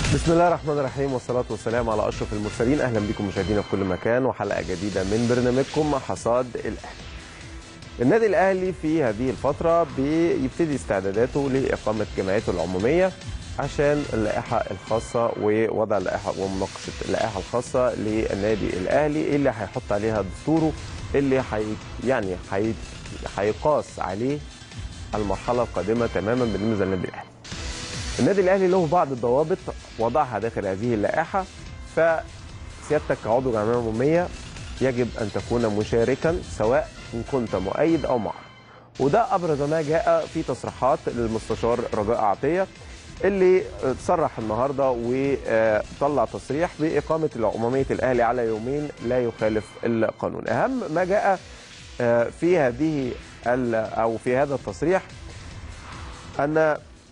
بسم الله الرحمن الرحيم والصلاة والسلام على أشرف المرسلين أهلا بكم مشاهدينا في كل مكان وحلقة جديدة من برنامجكم حصاد الأهلي النادي الأهلي في هذه الفترة بيبتدي استعداداته لإقامة جمعيته العمومية عشان اللائحة الخاصة ووضع اللائحة ومناقشة اللائحة الخاصة للنادي الأهلي اللي هيحط عليها دستوره اللي حي يعني حي هيقاس عليه المرحلة القادمة تماما بالنسبة للنادي الأهلي النادي الاهلي له بعض الضوابط وضعها داخل هذه اللائحه فسيادتك كعضو جمعيه عموميه يجب ان تكون مشاركا سواء ان كنت مؤيد او معارض وده ابرز ما جاء في تصريحات للمستشار رجاء عطيه اللي تصرح النهارده وطلع تصريح باقامه عموميه الاهلي على يومين لا يخالف القانون اهم ما جاء في هذه او في هذا التصريح ان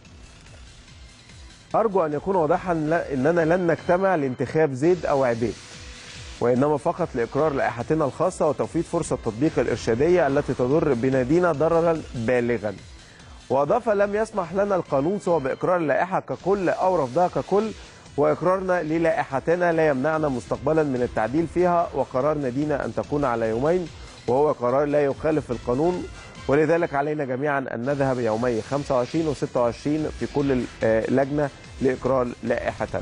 أرجو أن يكون واضحا أننا لن نجتمع لانتخاب زيد أو عبيد وإنما فقط لإقرار لائحتنا الخاصة وتوفير فرصة تطبيق الإرشادية التي تضر بنادينا ضررا بالغا وأضاف لم يسمح لنا القانون سوى بإقرار اللائحة ككل أو رفضها ككل وإقرارنا للائحتنا لا يمنعنا مستقبلا من التعديل فيها وقرار نادينا أن تكون على يومين وهو قرار لا يخالف القانون ولذلك علينا جميعا أن نذهب يومي 25 و26 في كل لجنة لإقرار لائحة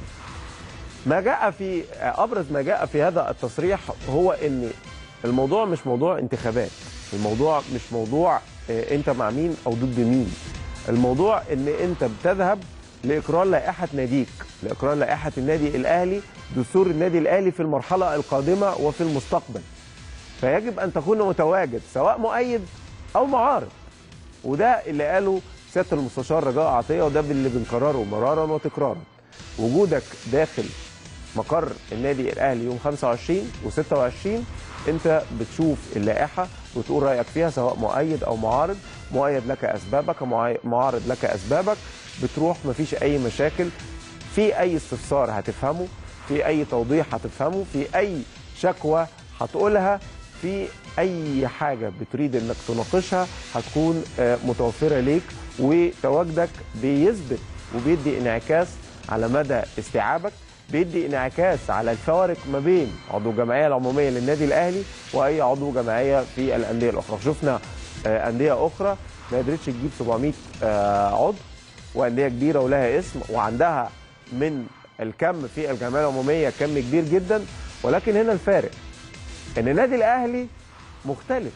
ما جاء في أبرز ما جاء في هذا التصريح هو أن الموضوع مش موضوع انتخابات الموضوع مش موضوع أنت مع مين أو ضد مين الموضوع أن أنت بتذهب لإقرار لائحة ناديك لإقرار لائحة النادي الأهلي دستور النادي الأهلي في المرحلة القادمة وفي المستقبل فيجب أن تكون متواجد سواء مؤيد او معارض وده اللي قاله سياده المستشار رجاء عطيه وده اللي بنكرره مرارا وتكرارا وجودك داخل مقر النادي الاهلي يوم 25 و26 انت بتشوف اللائحه وتقول رايك فيها سواء مؤيد او معارض مؤيد لك اسبابك معارض لك اسبابك بتروح مفيش اي مشاكل في اي استفسار هتفهمه في اي توضيح هتفهمه في اي شكوى هتقولها في اي حاجه بتريد انك تناقشها هتكون متوفره ليك وتواجدك بيثبت وبيدي انعكاس على مدى استيعابك بيدي انعكاس على الفوارق ما بين عضو الجمعيه العموميه للنادي الاهلي واي عضو جمعيه في الانديه الاخرى شفنا انديه اخرى ما قدرتش تجيب 700 عضو وانديه كبيره ولها اسم وعندها من الكم في الجمعيه العموميه كم كبير جدا ولكن هنا الفارق ان النادي الاهلي مختلف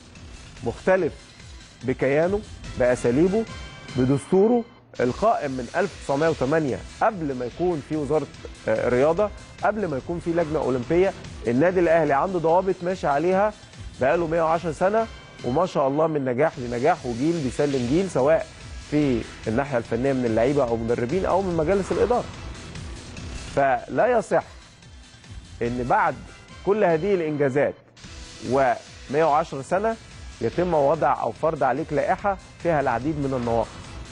مختلف بكيانه باساليبه بدستوره القائم من 1908 قبل ما يكون في وزاره الرياضه قبل ما يكون في لجنه اولمبيه النادي الاهلي عنده ضوابط ماشي عليها بقاله 110 سنه وما شاء الله من نجاح لنجاح وجيل بيسلم جيل سواء في الناحيه الفنيه من اللعيبه او مدربين او من مجالس الاداره فلا يصح ان بعد كل هذه الانجازات و110 سنه يتم وضع او فرض عليك لائحه فيها العديد من النواقص.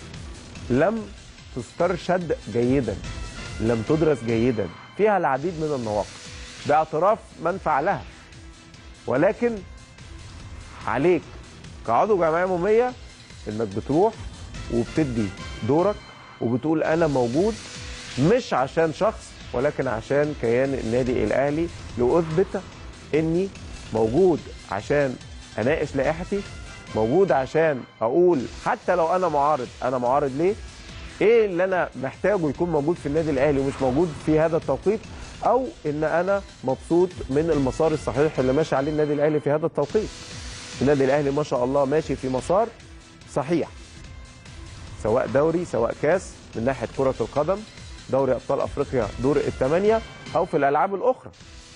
لم تسترشد جيدا، لم تدرس جيدا، فيها العديد من النواقص باعتراف من فعلها. ولكن عليك كعضو جمعيه عموميه انك بتروح وبتدي دورك وبتقول انا موجود مش عشان شخص ولكن عشان كيان النادي الاهلي لاثبت اني موجود عشان اناقش لائحتي موجود عشان اقول حتى لو انا معارض انا معارض ليه ايه اللي انا محتاجه يكون موجود في النادي الاهلي ومش موجود في هذا التوقيت او ان انا مبسوط من المسار الصحيح اللي ماشي عليه النادي الاهلي في هذا التوقيت النادي الاهلي ما شاء الله ماشي في مسار صحيح سواء دوري سواء كاس من ناحيه كره القدم دوري ابطال افريقيا دور الثمانيه او في الالعاب الاخرى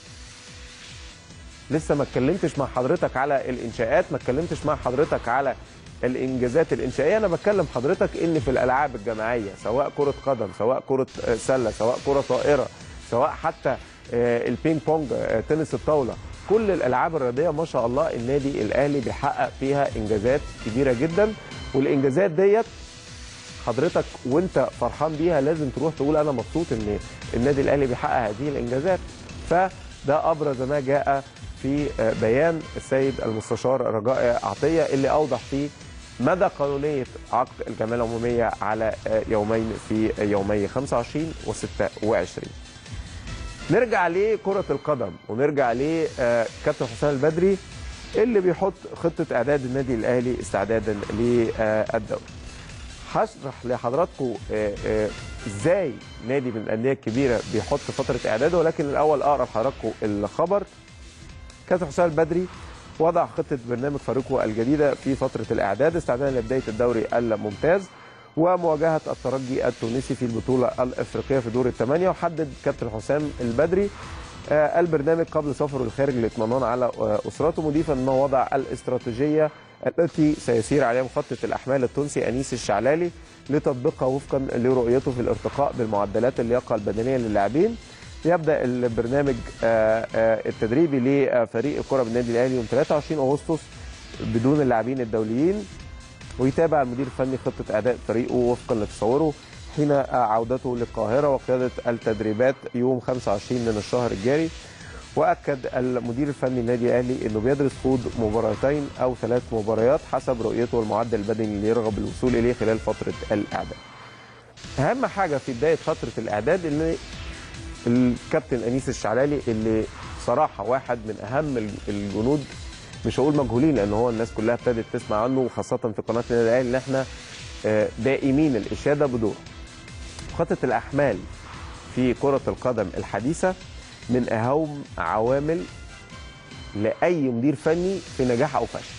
لسه ما اتكلمتش مع حضرتك على الانشاءات ما اتكلمتش مع حضرتك على الانجازات الانشائيه انا بتكلم حضرتك ان في الالعاب الجماعيه سواء كره قدم سواء كره سله سواء كره طائره سواء حتى البينج بونج تنس الطاوله كل الالعاب الرياضيه ما شاء الله النادي الاهلي بيحقق فيها انجازات كبيره جدا والانجازات ديت حضرتك وانت فرحان بيها لازم تروح تقول انا مبسوط ان النادي الاهلي بيحقق هذه الانجازات فده ابرز ما جاء في بيان السيد المستشار رجاء عطيه اللي اوضح فيه مدى قانونيه عقد الجمعيه العموميه على آه، يومين في يومي 25 و26 نرجع لكرة القدم ونرجع لكابتن حسام البدري اللي بيحط خطة إعداد النادي الأهلي استعدادا للدوري. هشرح لحضراتكم آه، آه، ازاي نادي من الأندية الكبيرة بيحط فترة إعداده ولكن الأول أقرأ لحضراتكم الخبر. كابتن حسام البدري وضع خطة برنامج فريقه الجديدة في فترة الإعداد استعدادا لبداية الدوري الممتاز ومواجهة الترجي التونسي في البطولة الإفريقية في دور الثمانية وحدد كابتن حسام البدري آه، البرنامج قبل سفره للخارج للاطمئنان على آه، أسرته مضيفا أنه وضع الاستراتيجية التي سيسير عليها مخطط الأحمال التونسي أنيس الشعلالي لتطبيقها وفقا لرؤيته في الارتقاء بالمعدلات اللياقة البدنية للاعبين يبدا البرنامج آه، آه، التدريبي لفريق الكره بالنادي الاهلي يوم 23 اغسطس بدون اللاعبين الدوليين ويتابع المدير الفني خطه اداء فريقه وفقا لتصوره حين عودته للقاهره وقياده التدريبات يوم 25 من الشهر الجاري واكد المدير الفني للنادي الاهلي انه بيدرس خوض مباراتين او ثلاث مباريات حسب رؤيته والمعدل البدني اللي يرغب الوصول اليه خلال فتره الاعداد. اهم حاجه في بدايه فتره الاعداد ان الكابتن انيس الشعلالي اللي صراحه واحد من اهم الجنود مش هقول مجهولين لان هو الناس كلها ابتدت تسمع عنه وخاصه في قناه النادي الاهلي ان احنا آه، دائمين الاشاده بدور. خطه الاحمال في كره القدم الحديثه من اهم عوامل لاي مدير فني في نجاح او فشل.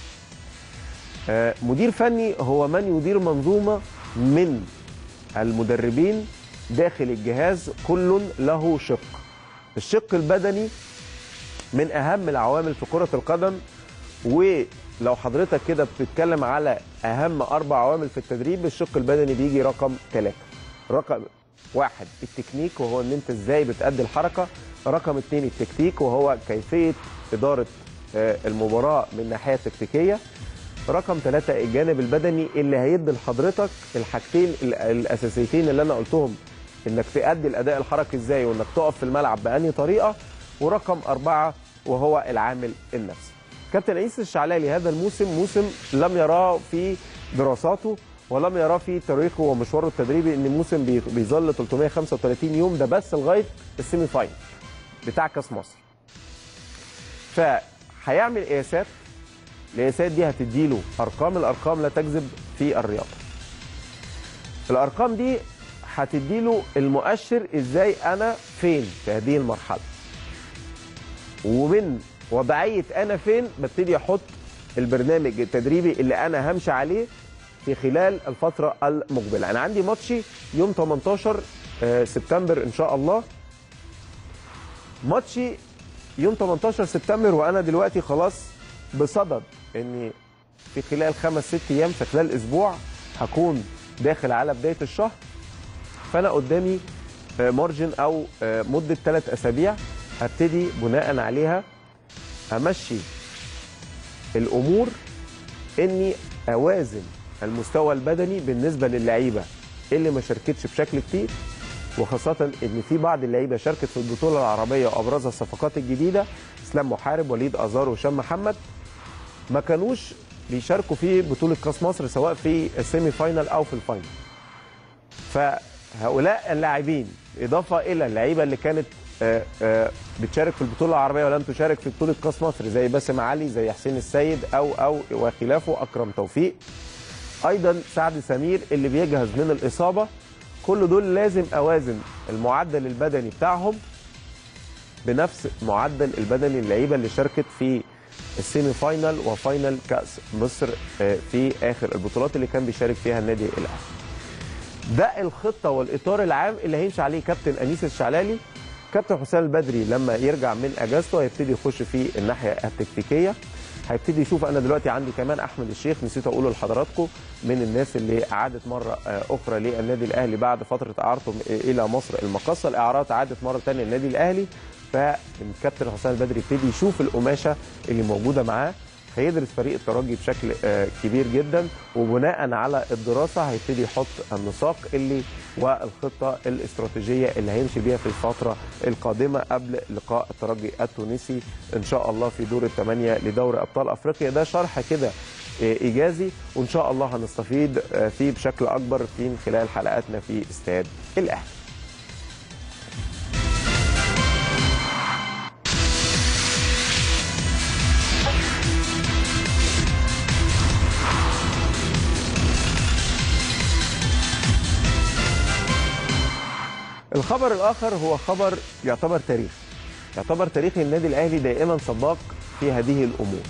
آه، مدير فني هو من يدير منظومه من المدربين داخل الجهاز كل له شق الشق البدني من اهم العوامل في كره القدم ولو حضرتك كده بتتكلم على اهم اربع عوامل في التدريب الشق البدني بيجي رقم ثلاثة رقم واحد التكنيك وهو ان انت ازاي بتأدي الحركه رقم اثنين التكتيك وهو كيفيه اداره آه، المباراه من الناحيه التكتيكيه رقم ثلاثة الجانب البدني اللي هيدي لحضرتك الحاجتين ال- الاساسيتين اللي انا قلتهم انك تأدي الاداء الحركي ازاي وانك تقف في الملعب بأنهي طريقه ورقم أربعة وهو العامل النفسي كابتن عيسى الشعلالي هذا الموسم موسم لم يراه في دراساته ولم يراه في تاريخه ومشواره التدريبي ان موسم بي- بيظل 335 يوم ده بس لغايه السيمي فاينل بتاع كاس مصر فهيعمل قياسات القياسات دي هتديله ارقام الارقام لا تكذب في الرياضه الارقام دي هتديله المؤشر ازاي انا فين في هذه المرحله ومن وضعيه انا فين ببتدي احط البرنامج التدريبي اللي انا همشي عليه في خلال الفتره المقبله انا عندي ماتشي يوم 18 آه، سبتمبر ان شاء الله ماتشي يوم 18 سبتمبر وانا دلوقتي خلاص بصدد اني في خلال خمس ست ايام في خلال اسبوع هكون داخل على بدايه الشهر فانا قدامي آه، مارجن او آه، مده ثلاث اسابيع هبتدي بناء عليها امشي الامور اني اوازن المستوى البدني بالنسبه للعيبه اللي ما شاركتش بشكل كتير وخاصة ان في بعض اللعيبة شاركت في البطولة العربية وابرزها الصفقات الجديدة اسلام محارب وليد ازار وهشام محمد ما كانوش بيشاركوا في بطولة كاس مصر سواء في السيمي فاينال او في الفاينل. فهؤلاء اللاعبين اضافه الى اللعيبه اللي كانت آه، آه، بتشارك في البطوله العربيه ولم تشارك في بطوله كاس مصر زي باسم علي زي حسين السيد او او وخلافه اكرم توفيق ايضا سعد سمير اللي بيجهز من الاصابه كل دول لازم اوازن المعدل البدني بتاعهم بنفس معدل البدني اللعيبه اللي شاركت في السيمي فاينال وفاينال كاس مصر آه، في اخر البطولات اللي كان بيشارك فيها النادي الاهلي ده الخطه والاطار العام اللي هيمشي عليه كابتن انيس الشعلالي كابتن حسام البدري لما يرجع من اجازته هيبتدي يخش في الناحيه التكتيكيه هيبتدي يشوف انا دلوقتي عندي كمان احمد الشيخ نسيت اقوله لحضراتكم من الناس اللي عادت مره آه، اخرى للنادي الاهلي بعد فتره اعارته الى مصر المقصه الاعارات عادت مره ثانيه للنادي الاهلي فالكابتن حسام البدري يبتدي يشوف القماشه اللي موجوده معاه هيدرس فريق الترجي بشكل آه، كبير جدا وبناء على الدراسه هيبتدي يحط النساق اللي والخطه الاستراتيجيه اللي هيمشي بيها في الفتره القادمه قبل لقاء الترجي التونسي ان شاء الله في دور الثمانيه لدوري ابطال افريقيا ده شرح كده ايجازي وان شاء الله هنستفيد فيه بشكل اكبر في خلال حلقاتنا في استاد الاهلي الخبر الاخر هو خبر يعتبر تاريخي يعتبر تاريخي النادي الاهلي دائما سباق في هذه الامور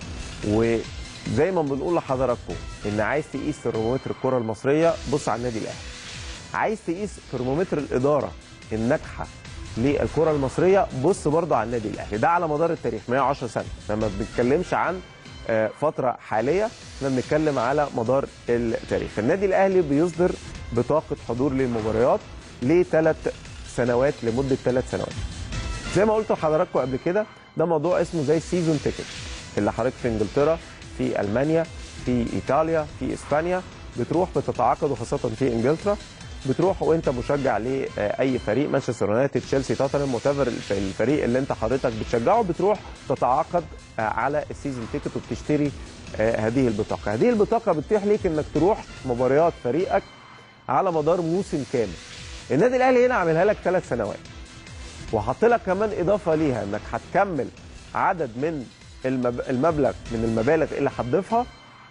وزي ما بنقول لحضراتكم ان عايز تقيس ترمومتر الكره المصريه بص على النادي الاهلي عايز تقيس ترمومتر الاداره الناجحه للكره المصريه بص برضه على النادي الاهلي ده على مدار التاريخ 110 سنه لما بنتكلمش عن فتره حاليه احنا بنتكلم على مدار التاريخ النادي الاهلي بيصدر بطاقه حضور للمباريات لثلاث سنوات لمده ثلاث سنوات زي ما قلت لحضراتكم قبل كده ده موضوع اسمه زي السيزون تيكت اللي حضرتك في انجلترا في المانيا في ايطاليا في اسبانيا بتروح بتتعاقد وخاصه في انجلترا بتروح وانت مشجع لاي فريق مانشستر يونايتد تشيلسي توتنهام وتفر الفريق اللي انت حضرتك بتشجعه بتروح تتعاقد على السيزون تيكت وبتشتري هذه البطاقه هذه البطاقه بتتيح ليك انك تروح مباريات فريقك على مدار موسم كامل النادي الاهلي هنا عاملها لك ثلاث سنوات وحط لك كمان اضافه ليها انك هتكمل عدد من المبلغ من المبالغ اللي هتضيفها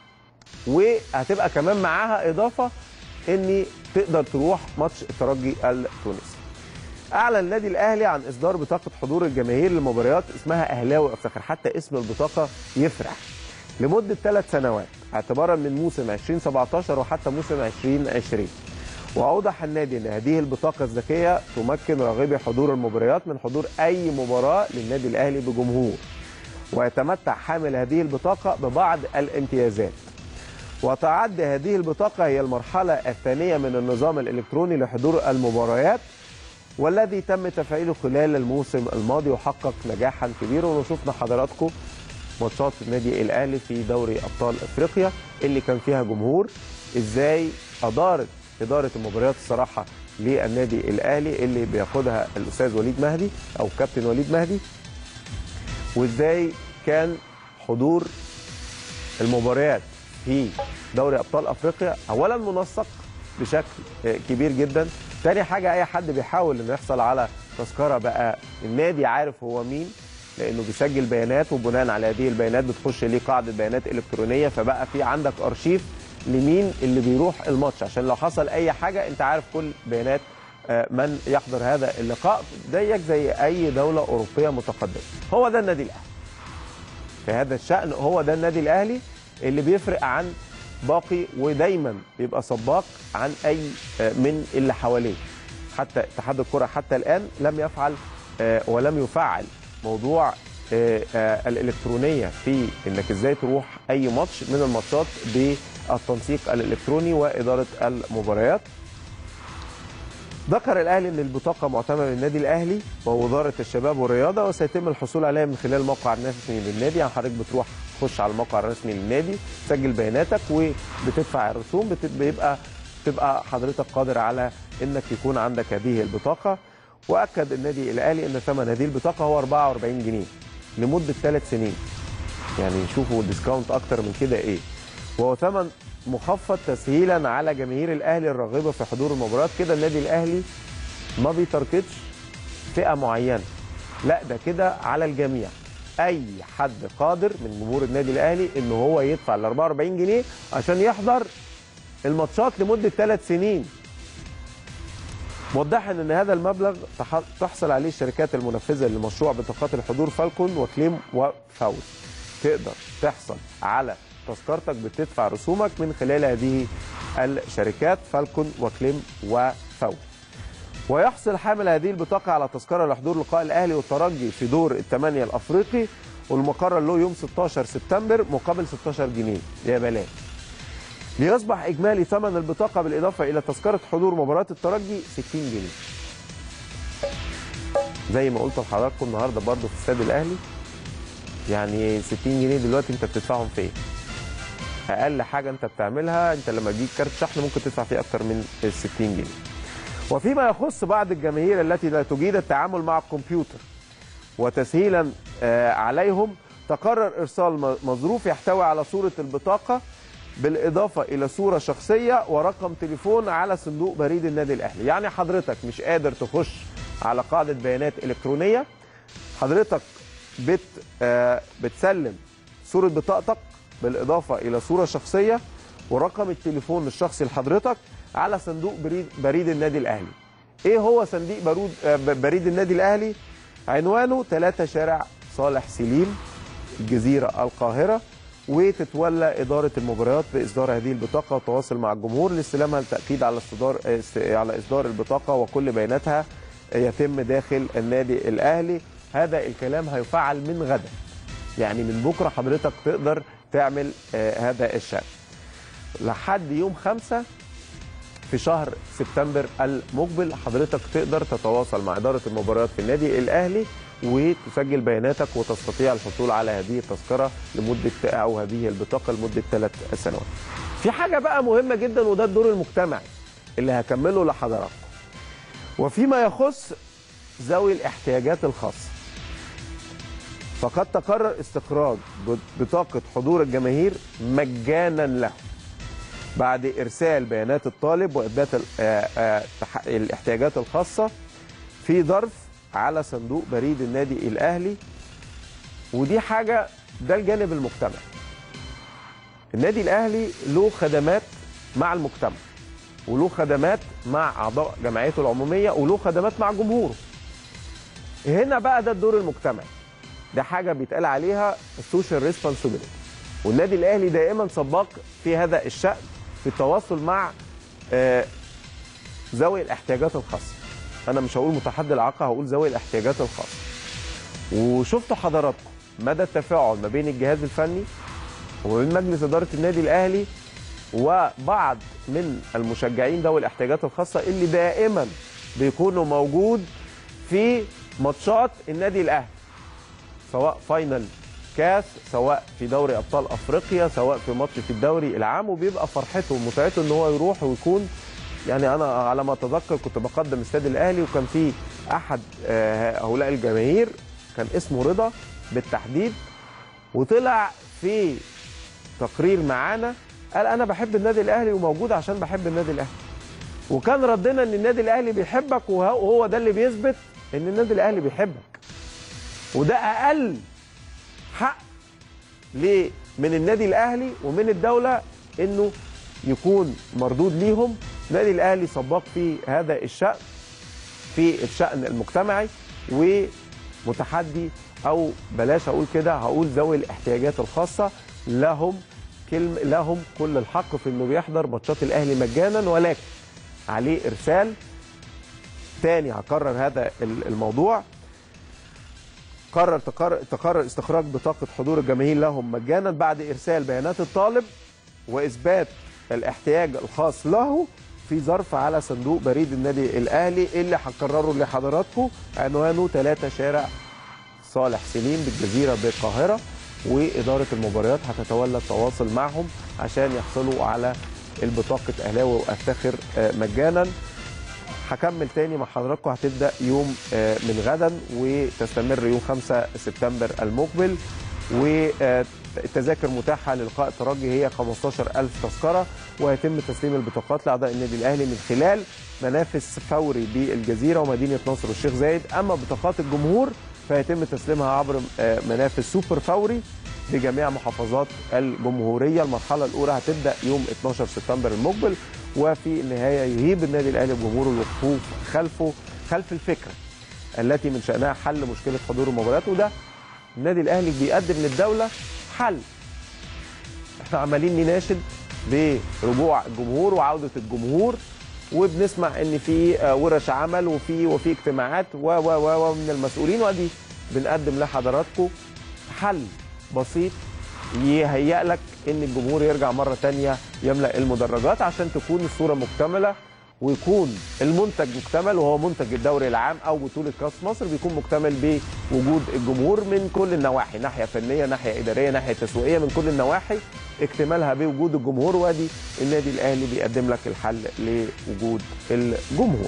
وهتبقى كمان معاها اضافه ان تقدر تروح ماتش الترجي التونسي. اعلن النادي الاهلي عن اصدار بطاقه حضور الجماهير لمباريات اسمها اهلاوي افتخر حتى اسم البطاقه يفرح لمده ثلاث سنوات اعتبارا من موسم 2017 وحتى موسم 2020. واوضح النادي ان هذه البطاقه الذكيه تمكن راغبي حضور المباريات من حضور اي مباراه للنادي الاهلي بجمهور ويتمتع حامل هذه البطاقه ببعض الامتيازات وتعد هذه البطاقه هي المرحله الثانيه من النظام الالكتروني لحضور المباريات والذي تم تفعيله خلال الموسم الماضي وحقق نجاحا كبيرا وشفنا حضراتكم ماتشات النادي الاهلي في دوري ابطال افريقيا اللي كان فيها جمهور ازاي ادارت اداره المباريات الصراحه للنادي الاهلي اللي بياخدها الاستاذ وليد مهدي او كابتن وليد مهدي وازاي كان حضور المباريات في دوري ابطال افريقيا اولا منسق بشكل كبير جدا تاني حاجه اي حد بيحاول انه يحصل على تذكره بقى النادي عارف هو مين لانه بيسجل بيانات وبناء على هذه البيانات بتخش ليه قاعده بيانات الكترونيه فبقى في عندك ارشيف لمين اللي بيروح الماتش عشان لو حصل اي حاجه انت عارف كل بيانات من يحضر هذا اللقاء زيك زي اي دوله اوروبيه متقدمه هو ده النادي الاهلي في هذا الشان هو ده النادي الاهلي اللي بيفرق عن باقي ودايما بيبقى سباق عن اي من اللي حواليه حتى اتحاد الكره حتى الان لم يفعل ولم يفعل موضوع الالكترونيه في انك ازاي تروح اي ماتش من الماتشات بالتنسيق الالكتروني واداره المباريات ذكر الاهلي ان البطاقه معتمده من النادي الاهلي ووزاره الشباب والرياضه وسيتم الحصول عليها من خلال الموقع الرسمي للنادي يعني حضرتك بتروح تخش على الموقع الرسمي للنادي تسجل بياناتك وبتدفع الرسوم بيبقى تبقى حضرتك قادر على انك يكون عندك هذه البطاقه واكد النادي الاهلي ان ثمن هذه البطاقه هو 44 جنيه لمده ثلاث سنين يعني شوفوا الديسكاونت اكتر من كده ايه وهو ثمن مخفض تسهيلا على جماهير الاهلي الراغبه في حضور المباريات كده النادي الاهلي ما بيتركتش فئه معينه لا ده كده على الجميع اي حد قادر من جمهور النادي الاهلي ان هو يدفع ال 44 جنيه عشان يحضر الماتشات لمده ثلاث سنين موضحا ان هذا المبلغ تحصل عليه الشركات المنفذه لمشروع بطاقات الحضور فالكون وكليم وفاول تقدر تحصل على تذكرتك بتدفع رسومك من خلال هذه الشركات فالكون وكليم وفاول ويحصل حامل هذه البطاقة على تذكرة لحضور لقاء الأهلي والترجي في دور الثمانية الأفريقي والمقرر له يوم 16 سبتمبر مقابل 16 جنيه يا بلاش ليصبح إجمالي ثمن البطاقة بالإضافة إلى تذكرة حضور مباراة الترجي 60 جنيه زي ما قلت لحضراتكم النهارده برضه في استاد الأهلي يعني 60 جنيه دلوقتي أنت بتدفعهم فين؟ أقل حاجة أنت بتعملها أنت لما تجيب كارت شحن ممكن تدفع فيه أكتر من ال 60 جنيه وفيما يخص بعض الجماهير التي لا تجيد التعامل مع الكمبيوتر وتسهيلا عليهم تقرر ارسال م- مظروف يحتوي على صوره البطاقه بالاضافه الى صوره شخصيه ورقم تليفون على صندوق بريد النادي الاهلي يعني حضرتك مش قادر تخش على قاعده بيانات الكترونيه حضرتك بت آه بتسلم صوره بطاقتك بالاضافه الى صوره شخصيه ورقم التليفون الشخصي لحضرتك على صندوق بريد, بريد النادي الاهلي ايه هو صندوق برود آه، ب- بريد النادي الاهلي عنوانه 3 شارع صالح سليم الجزيره القاهره وتتولى اداره المباريات باصدار هذه البطاقه والتواصل مع الجمهور لاستلامها للتاكيد على اصدار است- على اصدار البطاقه وكل بياناتها يتم داخل النادي الاهلي هذا الكلام هيفعل من غدا يعني من بكره حضرتك تقدر تعمل آه، هذا الشأن لحد يوم خمسة في شهر سبتمبر المقبل حضرتك تقدر تتواصل مع إدارة المباريات في النادي الأهلي وتسجل بياناتك وتستطيع الحصول على هذه التذكرة لمدة أو هذه البطاقة لمدة ثلاث سنوات. في حاجة بقى مهمة جدا وده الدور المجتمعي اللي هكمله لحضراتكم. وفيما يخص ذوي الاحتياجات الخاصة فقد تقرر استخراج بطاقة حضور الجماهير مجانا له بعد إرسال بيانات الطالب وإثبات ال- آه، آه، تح- الاحتياجات الخاصة في ظرف على صندوق بريد النادي الأهلي ودي حاجة ده الجانب المجتمعي النادي الأهلي له خدمات مع المجتمع وله خدمات مع أعضاء جمعيته العمومية وله خدمات مع جمهوره هنا بقى ده الدور المجتمعي ده حاجة بيتقال عليها السوشيال ريسبونسبيلتي والنادي الأهلي دائما سباق في هذا الشأن في التواصل مع آه، ذوي الاحتياجات الخاصة أنا مش هقول متحدي الإعاقة هقول ذوي الاحتياجات الخاصة وشفتوا حضراتكم مدى التفاعل ما بين الجهاز الفني وما بين مجلس إدارة النادي الأهلي وبعض من المشجعين ذوي الاحتياجات الخاصة اللي دائما بيكونوا موجود في ماتشات النادي الأهلي سواء فاينل كاس سواء في دوري ابطال افريقيا سواء في ماتش في الدوري العام وبيبقى فرحته ومتعته ان هو يروح ويكون يعني انا على ما اتذكر كنت بقدم استاد الاهلي وكان في احد آه، هؤلاء الجماهير كان اسمه رضا بالتحديد وطلع في تقرير معانا قال انا بحب النادي الاهلي وموجود عشان بحب النادي الاهلي وكان ردنا ان النادي الاهلي بيحبك وهو وهو ده اللي بيثبت ان النادي الاهلي بيحبك وده اقل حق ليه من النادي الاهلي ومن الدوله انه يكون مردود ليهم النادي الاهلي سباق في هذا الشان في الشان المجتمعي ومتحدي او بلاش اقول كده هقول ذوي الاحتياجات الخاصه لهم كلمه لهم كل الحق في انه بيحضر ماتشات الاهلي مجانا ولكن عليه ارسال تاني هكرر هذا الموضوع قرر تقرر, تقرر استخراج بطاقة حضور الجماهير لهم مجانا بعد إرسال بيانات الطالب وإثبات الاحتياج الخاص له في ظرف على صندوق بريد النادي الأهلي اللي هكرره لحضراتكم عنوانه 3 شارع صالح سليم بالجزيرة بالقاهرة وإدارة المباريات هتتولى التواصل معهم عشان يحصلوا على البطاقة أهلاوي وأفتخر آه، مجانا هكمل تاني مع حضراتكم هتبدا يوم آه، من غدا وتستمر يوم 5 سبتمبر المقبل والتذاكر متاحه للقاء الترجي هي 15000 تذكره ويتم تسليم البطاقات لاعضاء النادي الاهلي من خلال منافس فوري بالجزيره ومدينه نصر والشيخ زايد اما بطاقات الجمهور فيتم تسليمها عبر آه، منافس سوبر فوري بجميع محافظات الجمهوريه المرحله الاولى هتبدا يوم 12 سبتمبر المقبل وفي النهايه يهيب النادي الاهلي بجمهوره الوقوف خلفه خلف الفكره التي من شانها حل مشكله حضور المباريات وده النادي الاهلي بيقدم للدوله حل احنا عمالين نناشد برجوع الجمهور وعوده الجمهور وبنسمع ان في آه، ورش عمل وفي وفي اجتماعات و و و و من المسؤولين وادي بنقدم لحضراتكم حل بسيط يهيئ لك ان الجمهور يرجع مره تانية يملا المدرجات عشان تكون الصوره مكتمله ويكون المنتج مكتمل وهو منتج الدوري العام او بطوله كاس مصر بيكون مكتمل بوجود الجمهور من كل النواحي ناحيه فنيه ناحيه اداريه ناحيه تسويقيه من كل النواحي اكتمالها بوجود الجمهور وادي النادي الاهلي بيقدم لك الحل لوجود الجمهور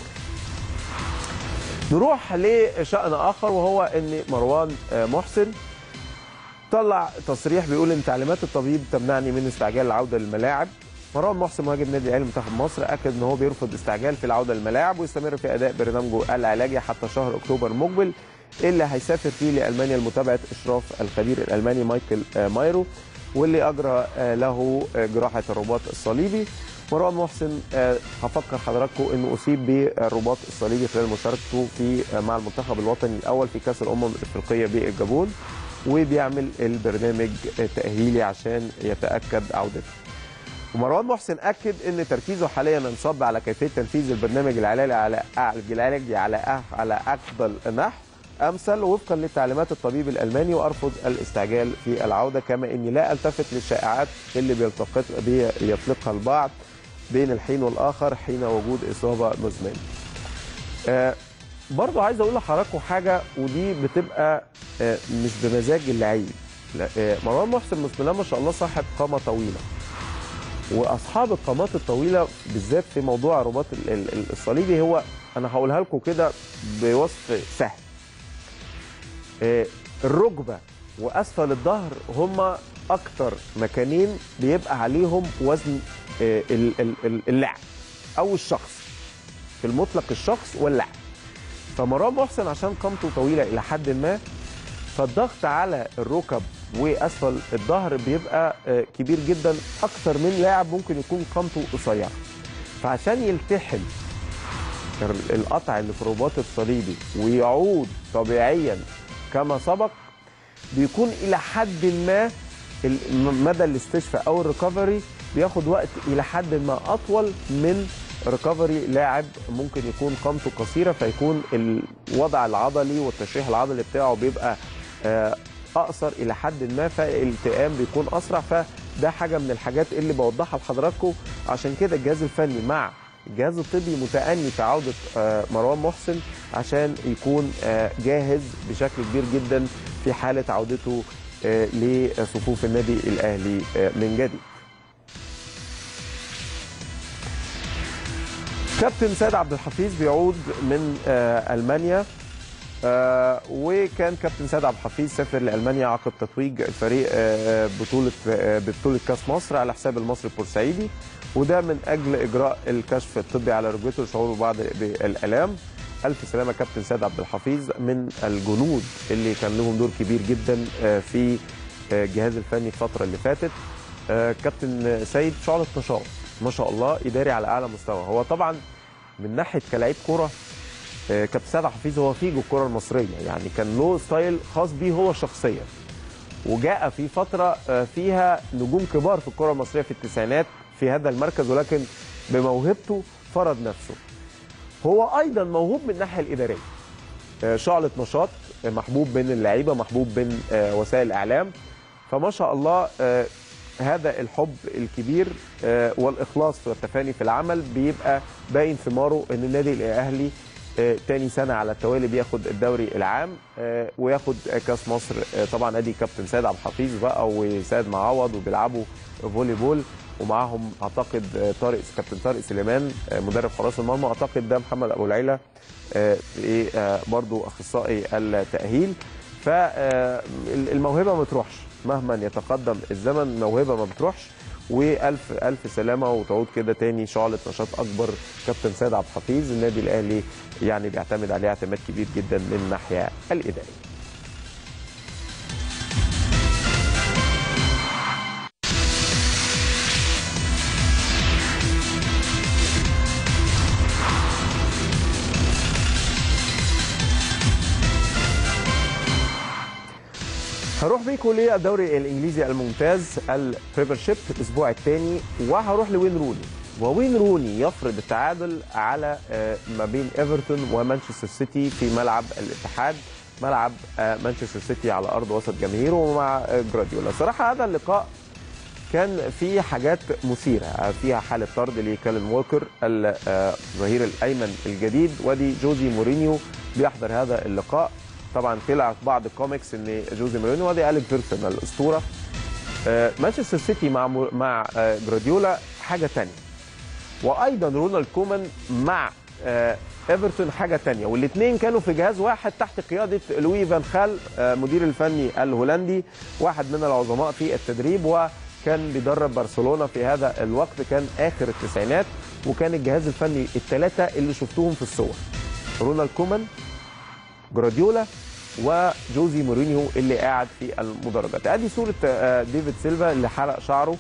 نروح لشأن آخر وهو أن مروان آه، محسن طلع تصريح بيقول ان تعليمات الطبيب تمنعني من استعجال العوده للملاعب مروان محسن مهاجم نادي الاهلي منتخب مصر اكد ان هو بيرفض استعجال في العوده للملاعب ويستمر في اداء برنامجه العلاجي حتى شهر اكتوبر المقبل اللي هيسافر فيه لالمانيا لمتابعه اشراف الخبير الالماني مايكل مايرو واللي اجرى له جراحه الرباط الصليبي مروان محسن هفكر حضراتكم انه اصيب بالرباط الصليبي خلال مشاركته في مع المنتخب الوطني الاول في كاس الامم الافريقيه بالجابون وبيعمل البرنامج التاهيلي عشان يتاكد عودته ومروان محسن اكد ان تركيزه حاليا انصب على كيفيه تنفيذ البرنامج العلاجي على العلاجي على على افضل نحو امثل وفقا لتعليمات الطبيب الالماني وارفض الاستعجال في العوده كما اني لا التفت للشائعات اللي بيلتقط بيطلقها البعض بين الحين والاخر حين وجود اصابه مزمنه. آه برضو عايز اقول لحضراتكم حاجه ودي بتبقى آه مش بمزاج اللعيب آه مروان محسن بسم الله ما شاء الله صاحب قامه طويله واصحاب القامات الطويله بالذات في موضوع الرباط الصليبي هو انا هقولها لكم كده بوصف سهل الركبه واسفل الظهر هما اكتر مكانين بيبقى عليهم وزن اللعب او الشخص في المطلق الشخص واللعب فمروان محسن عشان قامته طويله الى حد ما فالضغط على الركب واسفل الظهر بيبقى كبير جدا اكثر من لاعب ممكن يكون قامته قصيره فعشان يلتحم القطع اللي في الرباط الصليبي ويعود طبيعيا كما سبق بيكون الى حد ما مدى الاستشفاء او الريكفري بياخد وقت الى حد ما اطول من ريكفري لاعب ممكن يكون قامته قصيره فيكون الوضع العضلي والتشريح العضلي بتاعه بيبقى اقصر الى حد ما فالالتئام بيكون اسرع فده حاجه من الحاجات اللي بوضحها لحضراتكم عشان كده الجهاز الفني مع الجهاز الطبي متأني في عودة مروان محسن عشان يكون جاهز بشكل كبير جدا في حالة عودته لصفوف النادي الأهلي من جديد كابتن سيد عبد الحفيظ بيعود من ألمانيا آه وكان كابتن سيد عبد الحفيظ سافر لالمانيا عقب تتويج الفريق آه بطوله آه ببطوله كاس مصر على حساب المصري البورسعيدي وده من اجل اجراء الكشف الطبي على ركبته لشعوره بعض بالالام الف سلامه كابتن سيد عبد الحفيظ من الجنود اللي كان لهم دور كبير جدا في الجهاز الفني الفتره اللي فاتت كابتن سيد شعله نشاط ما شاء الله اداري على اعلى مستوى هو طبعا من ناحيه كلاعب كوره كابتن سيد حفيظ هو فيجو الكره المصريه يعني كان له ستايل خاص بيه هو شخصيا وجاء في فتره فيها نجوم كبار في الكره المصريه في التسعينات في هذا المركز ولكن بموهبته فرض نفسه هو ايضا موهوب من الناحيه الاداريه شعله نشاط محبوب بين اللعيبه محبوب بين وسائل الاعلام فما شاء الله هذا الحب الكبير والاخلاص والتفاني في العمل بيبقى باين ثماره ان النادي الاهلي تاني سنة على التوالي بياخد الدوري العام وياخد كاس مصر طبعا ادي كابتن سيد عبد الحفيظ بقى وسيد معوض وبيلعبوا فولي بول ومعاهم اعتقد طارق كابتن طارق سليمان مدرب حراس المرمى اعتقد ده محمد ابو العيله برضو اخصائي التاهيل فالموهبه ما تروحش مهما يتقدم الزمن الموهبه ما بتروحش والف الف سلامه وتعود كده تاني شعله نشاط اكبر كابتن سيد عبد الحفيظ النادي الاهلي يعني بيعتمد عليه اعتماد كبير جدا من الناحيه الاداريه. هروح بيكم للدوري الانجليزي الممتاز البريمير شيب الاسبوع الثاني وهروح لوين روني ووين روني يفرض التعادل على ما بين ايفرتون ومانشستر سيتي في ملعب الاتحاد ملعب مانشستر سيتي على ارض وسط جماهيره ومع جراديولا صراحه هذا اللقاء كان فيه حاجات مثيره فيها حاله طرد لكالن ووكر الظهير الايمن الجديد ودي جوزي مورينيو بيحضر هذا اللقاء طبعا طلع بعض الكوميكس ان جوزي مورينيو ودي اليك فيرسون الاسطوره مانشستر سيتي مع مع جراديولا حاجه ثانيه وايضا رونالد كومان مع ايفرتون حاجه تانية والاثنين كانوا في جهاز واحد تحت قياده لوي فان خال آه، مدير الفني الهولندي واحد من العظماء في التدريب وكان بيدرب برشلونه في هذا الوقت كان اخر التسعينات وكان الجهاز الفني الثلاثه اللي شفتوهم في الصور رونالد كومان جراديولا وجوزي مورينيو اللي قاعد في المدرجات ادي صوره آه، ديفيد سيلفا اللي حلق شعره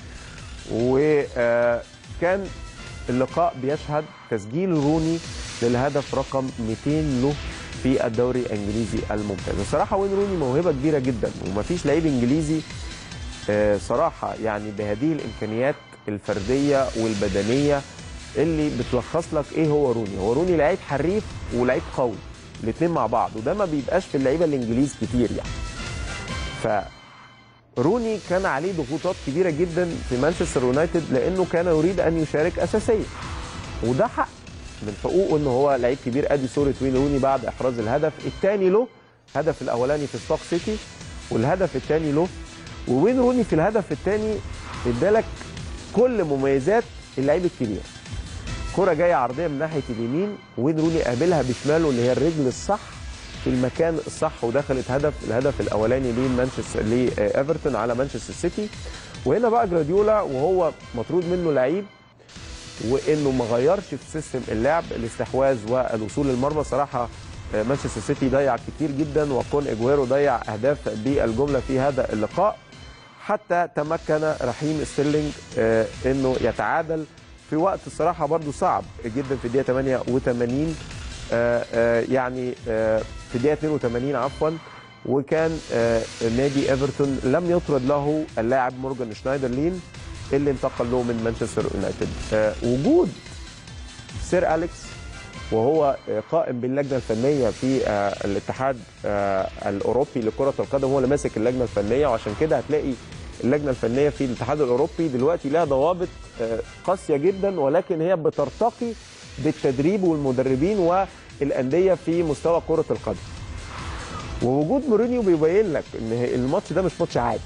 وكان اللقاء بيشهد تسجيل روني للهدف رقم 200 له في الدوري الانجليزي الممتاز الصراحه وين روني موهبه كبيره جدا ومفيش لعيب انجليزي آه، صراحه يعني بهذه الامكانيات الفرديه والبدنيه اللي بتلخص لك ايه هو روني هو روني لعيب حريف ولعيب قوي الاثنين مع بعض وده ما بيبقاش في اللعيبه الانجليز كتير يعني ف روني كان عليه ضغوطات كبيره جدا في مانشستر يونايتد لانه كان يريد ان يشارك اساسيا وده حق من حقوقه ان هو لعيب كبير ادي صوره وين روني بعد احراز الهدف الثاني له الهدف الاولاني في ستوك سيتي والهدف الثاني له ووين روني في الهدف الثاني ادالك كل مميزات اللعيب الكبير كرة جاية عرضية من ناحية اليمين وين روني قابلها بشماله اللي هي الرجل الصح في المكان الصح ودخلت هدف الهدف الاولاني لمانشستر لايفرتون على مانشستر سيتي وهنا بقى جراديولا وهو مطرود منه لعيب وانه ما غيرش في سيستم اللعب الاستحواذ والوصول للمرمى صراحه آه، مانشستر سيتي ضيع كتير جدا وكون اجويرو ضيع اهداف بالجمله في هذا اللقاء حتى تمكن رحيم ستيرلينج آه، انه يتعادل في وقت الصراحه برضو صعب جدا في الدقيقه 88 آه، آه، يعني آه، في الدقيقه 82 عفوا وكان آه، نادي ايفرتون لم يطرد له اللاعب مورجان شنايدر لين اللي انتقل له من مانشستر يونايتد آه، وجود سير اليكس وهو آه، قائم باللجنه الفنيه في آه، الاتحاد آه، الاوروبي لكره القدم هو اللي ماسك اللجنه الفنيه وعشان كده هتلاقي اللجنه الفنيه في الاتحاد الاوروبي دلوقتي لها ضوابط آه، قاسيه جدا ولكن هي بترتقي بالتدريب والمدربين والانديه في مستوى كره القدم. ووجود مورينيو بيبين لك ان الماتش ده مش ماتش عادي.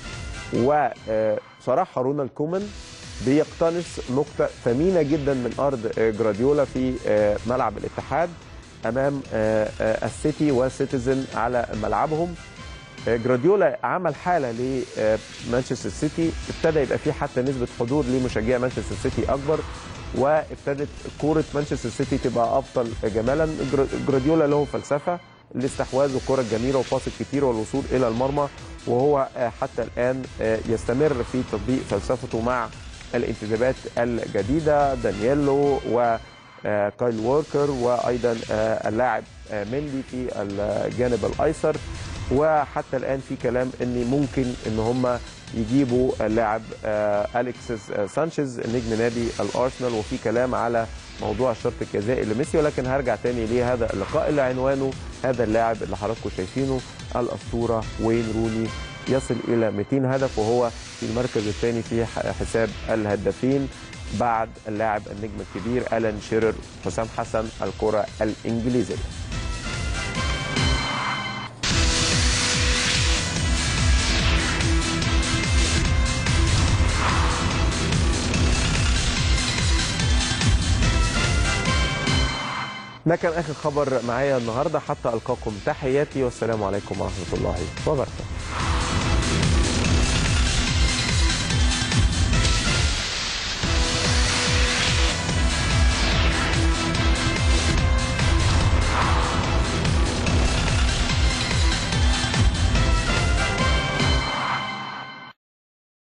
وصراحه رونالد كومان بيقتنص نقطه ثمينه جدا من ارض آه، جراديولا في آه، ملعب الاتحاد امام آه، آه، السيتي والسيتيزن على ملعبهم. آه، جراديولا عمل حاله لمانشستر سيتي ابتدى يبقى فيه حتى نسبه حضور لمشجعي مانشستر سيتي اكبر وابتدت كوره مانشستر سيتي تبقى افضل جمالا جر- جراديولا له فلسفه الاستحواذ والكره الجميله وباص الكتير والوصول الى المرمى وهو آه، حتى الان آه، يستمر في تطبيق فلسفته مع الانتدابات الجديده دانييلو و آه، كايل ووركر وايضا آه، اللاعب آه، مندي في الجانب الايسر وحتى الان في كلام ان ممكن ان هم يجيبوا اللاعب آه، اليكسيس آه، سانشيز نجم نادي الارسنال وفي كلام على موضوع الشرط الجزائي لميسي ولكن هرجع تاني لهذا اللقاء اللي عنوانه هذا اللاعب اللي حضراتكم شايفينه الاسطوره وين روني يصل الى 200 هدف وهو في المركز الثاني في ح- حساب الهدافين بعد اللاعب النجم الكبير الان شيرر حسام حسن الكره الانجليزيه ده كان اخر خبر معايا النهارده حتى القاكم تحياتي والسلام عليكم ورحمه الله وبركاته